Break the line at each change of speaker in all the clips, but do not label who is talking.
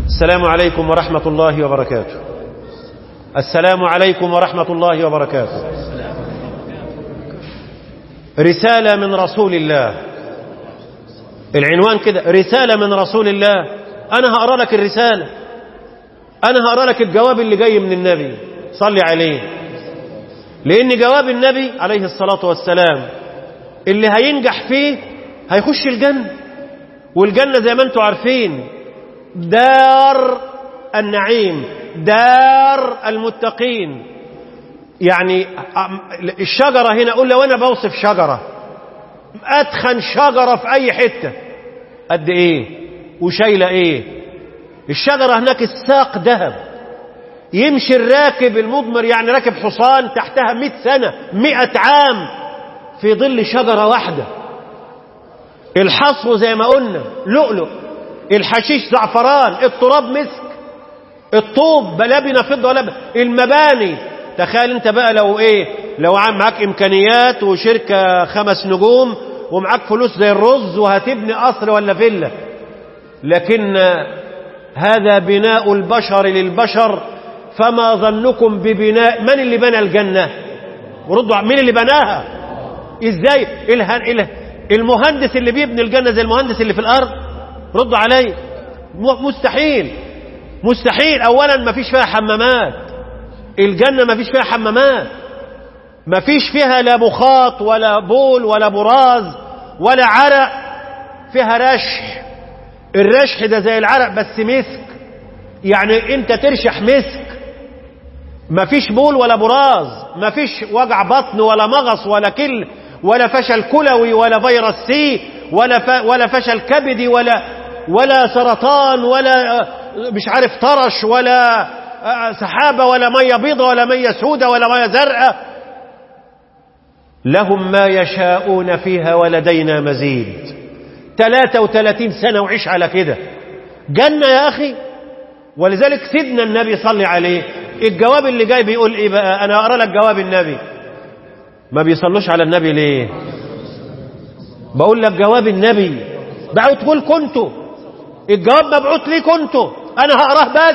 السلام عليكم ورحمة الله وبركاته السلام عليكم ورحمة الله وبركاته رسالة من رسول الله العنوان كده رسالة من رسول الله أنا هقرأ لك الرسالة أنا هقرأ لك الجواب اللي جاي من النبي صلي عليه لأن جواب النبي عليه الصلاة والسلام اللي هينجح فيه هيخش الجنة والجنة زي ما انتم عارفين دار النعيم دار المتقين يعني الشجرة هنا أقول لو أنا بوصف شجرة أدخن شجرة في أي حتة قد إيه وشايلة إيه الشجرة هناك الساق ذهب يمشي الراكب المضمر يعني راكب حصان تحتها مئة سنة مئة عام في ظل شجرة واحدة الحصو زي ما قلنا لؤلؤ الحشيش زعفران التراب مسك الطوب لبنة فضة ولا المباني تخيل انت بقى لو ايه لو عم معاك امكانيات وشركة خمس نجوم ومعاك فلوس زي الرز وهتبني قصر ولا فيلا لكن هذا بناء البشر للبشر فما ظنكم ببناء من اللي بنى الجنة وردوا مين اللي بناها ازاي اله... اله... المهندس اللي بيبني الجنة زي المهندس اللي في الارض ردوا علي مستحيل مستحيل اولا ما فيش فيها حمامات الجنة ما فيش فيها حمامات ما فيش فيها لا مخاط ولا بول ولا براز ولا عرق فيها رشح الرشح ده زي العرق بس مسك يعني انت ترشح مسك ما فيش بول ولا براز ما فيش وجع بطن ولا مغص ولا كل ولا فشل كلوي ولا فيروس سي ولا ف... ولا فشل كبدي ولا ولا سرطان ولا مش عارف طرش ولا سحابة ولا مية بيضة ولا مية سودة ولا مية زرقاء لهم ما يشاءون فيها ولدينا مزيد 33 سنة وعيش على كده جنة يا أخي ولذلك سيدنا النبي صلي عليه الجواب اللي جاي بيقول ايه بقى انا اقرا لك جواب النبي ما بيصلوش على النبي ليه بقول لك جواب النبي بعت تقول كنتوا الجواب مبعوث لي كنتوا انا هقراه بس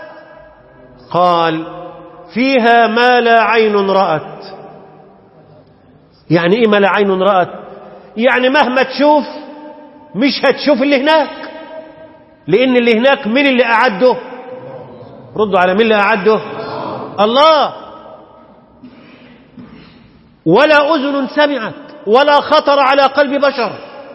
قال فيها ما لا عين رأت يعني ايه ما لا عين رأت يعني مهما تشوف مش هتشوف اللي هناك لان اللي هناك مين اللي اعده ردوا على مين اللي اعده الله ولا اذن سمعت ولا خطر على قلب بشر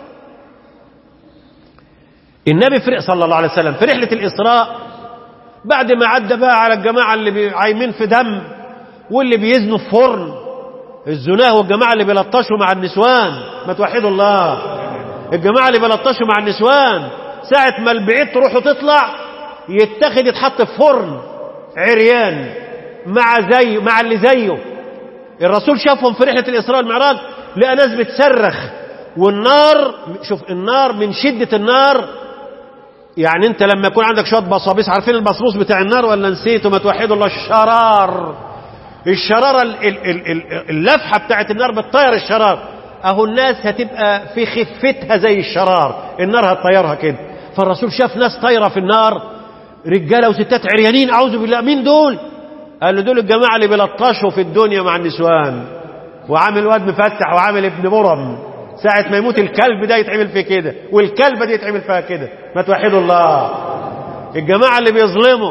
النبي فرق صلى الله عليه وسلم في رحله الاسراء بعد ما عدى بقى على الجماعه اللي عايمين في دم واللي بيزنوا في فرن الزناه والجماعه اللي بيلطشوا مع النسوان ما توحدوا الله الجماعه اللي بيلطشوا مع النسوان ساعه ما البعيد تروح وتطلع يتخذ يتحط في فرن عريان مع زي مع اللي زيه الرسول شافهم في رحله الاسراء والمعراج لقى ناس بتصرخ والنار شوف النار من شده النار يعني انت لما يكون عندك شويه بصابيص عارفين البصبوص بتاع النار ولا نسيته ما توحدوا الله الشرار الشراره اللفحه بتاعت النار بتطير الشرار اهو الناس هتبقى في خفتها زي الشرار النار هتطيرها كده فالرسول شاف ناس طايره في النار رجاله وستات عريانين اعوذ بالله مين دول قال له دول الجماعه اللي بيلطشوا في الدنيا مع النسوان وعامل واد مفتح وعامل ابن مرم ساعة ما يموت الكلب ده يتعمل فيه كده والكلبة دي يتعمل فيها كده ما توحدوا الله الجماعة اللي بيظلموا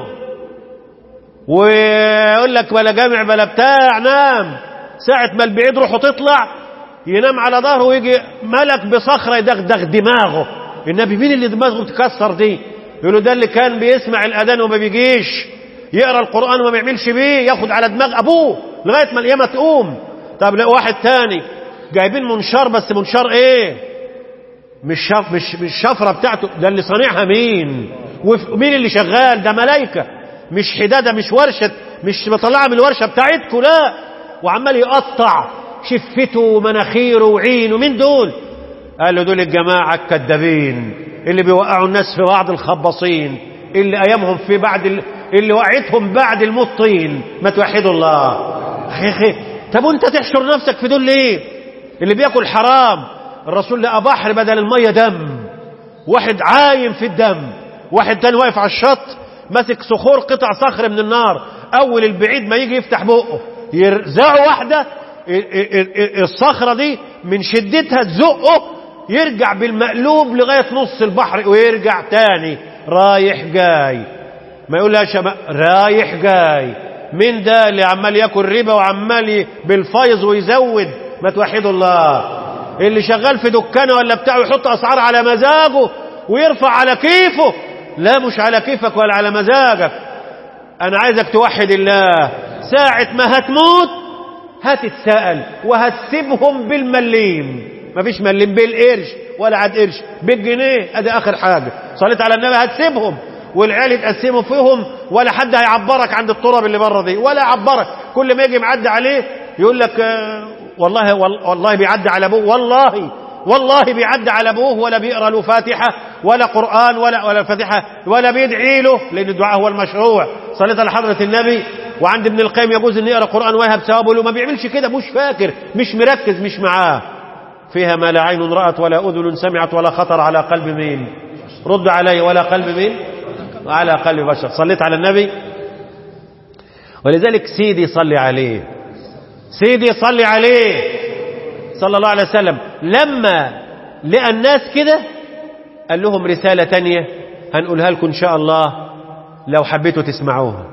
ويقول لك بلا جامع بلا بتاع نام ساعة ما البعيد روحه تطلع ينام على ظهره ويجي ملك بصخرة يدغدغ دماغه النبي مين اللي دماغه تكسر دي يقولوا ده اللي كان بيسمع الأذان وما بيجيش يقرأ القرآن وما بيعملش بيه ياخد على دماغ أبوه لغاية ما القيامة تقوم طب لا واحد تاني جايبين منشار بس منشار ايه مش شف مش مش الشفره بتاعته ده اللي صانعها مين ومين اللي شغال ده ملائكه مش حداده مش ورشه مش مطلعه من الورشه بتاعتكم لا وعمال يقطع شفته ومناخيره وعينه مين دول قال له دول الجماعه الكذابين اللي بيوقعوا الناس في بعض الخباصين اللي ايامهم في بعد اللي وقعتهم بعد الموت طين ما توحدوا الله اخي طب وانت تحشر نفسك في دول ليه اللي بياكل حرام الرسول لقى بحر بدل الميه دم واحد عايم في الدم واحد تاني واقف على الشط ماسك صخور قطع صخر من النار اول البعيد ما يجي يفتح بقه يرزعه واحده الصخره دي من شدتها تزقه يرجع بالمقلوب لغايه نص البحر ويرجع تاني رايح جاي ما يقول يا شباب رايح جاي مين ده اللي عمال ياكل ربا وعمال بالفيض ويزود ما توحدوا الله اللي شغال في دكانه ولا بتاعه يحط اسعار على مزاجه ويرفع على كيفه لا مش على كيفك ولا على مزاجك انا عايزك توحد الله ساعة ما هتموت هتتسأل وهتسيبهم بالمليم مفيش مليم بالقرش ولا عاد قرش بالجنيه ادي اخر حاجة صليت على النبي هتسيبهم والعيال يتقسموا فيهم ولا حد هيعبرك عند التراب اللي بره دي ولا يعبرك كل ما يجي معدي عليه يقول لك آه والله والله بيعدي على ابوه والله والله بيعدي على ابوه ولا بيقرا له فاتحه ولا قران ولا ولا فاتحه ولا بيدعي له لان الدعاء هو المشروع صليت على حضره النبي وعند ابن القيم يجوز ان يقرا قران ويهب ثوابه له ما بيعملش كده مش فاكر مش مركز مش معاه فيها ما لا عين رأت ولا أذن سمعت ولا خطر على قلب مين رد علي ولا قلب مين على قلب بشر صليت على النبي ولذلك سيدي صلي عليه سيدي صلي عليه صلى الله عليه وسلم لما لقى الناس كده قال لهم رسالة تانية هنقولها لكم إن شاء الله لو حبيتوا تسمعوها